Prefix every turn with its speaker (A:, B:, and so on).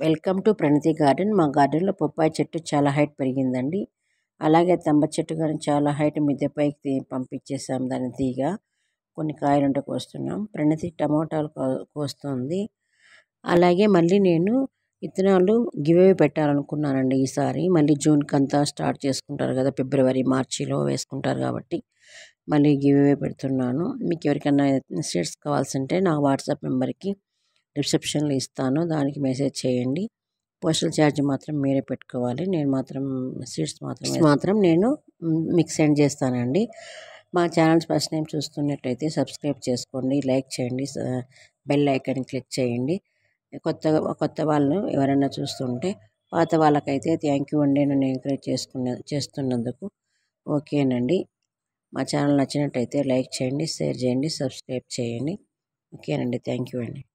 A: welcome to Pranathi garden మా గార్డెన్లో Popeye చెట్టు చాలా హైట్ పెరిగిందండి అలాగే తంబ చెట్టు కానీ చాలా హైట్ మిద్దె పైకి తీ- పంపించేసాం దాని తీగ కొన్ని కాయలుంటే కోస్తున్నాం ప్రణతి టమోటాలు కో- కోస్తుంది అలాగే మళ్ళీ నేను విత్తనాలు గివే పెట్టాలనుకున్నానండి ఈసారి మళ్ళీ జూన్కి అంతా స్టార్ట్ చేసుకుంటారు కదా ఫిబ్రవరి మార్చిలో వేసుకుంటారు కాబట్టి మళ్ళీ గివే పెడుతున్నాను మీకు ఎవరికైనా సీడ్స్ కావాల్సి ఉంటే నా వాట్సాప్ నెంబర్కి రిసెప్షన్లో ఇస్తాను దానికి మెసేజ్ చేయండి పోస్టల్ ఛార్జ్ మాత్రం మీరే పెట్టుకోవాలి నేను మాత్రం సీట్స్ మాత్రం మాత్రం నేను మ్, మీకు సెండ్ చేస్తానండి మా ఛానల్స్ ఫస్ట్ టైం చూస్తున్నట్టయితే సబ్స్క్రైబ్ చేసుకోండి లైక్ చేయండి స- బెల్ ఐకాన్ క్లిక్ చేయండి కొత్తగా కొత్త వాళ్ళు ఎవరైనా చూస్తుంటే పాత వాళ్ళకైతే థ్యాంక్ యూ అండి నన్ను ఎంకరేజ్ చేసుకున్న చేస్తున్నందుకు ఓకేనండి మా ఛానల్ నచ్చినట్టయితే లైక్ చేయండి షేర్ చేయండి సబ్స్క్రైబ్ చేయండి ఓకేనండి థ్యాంక్ యూ అండి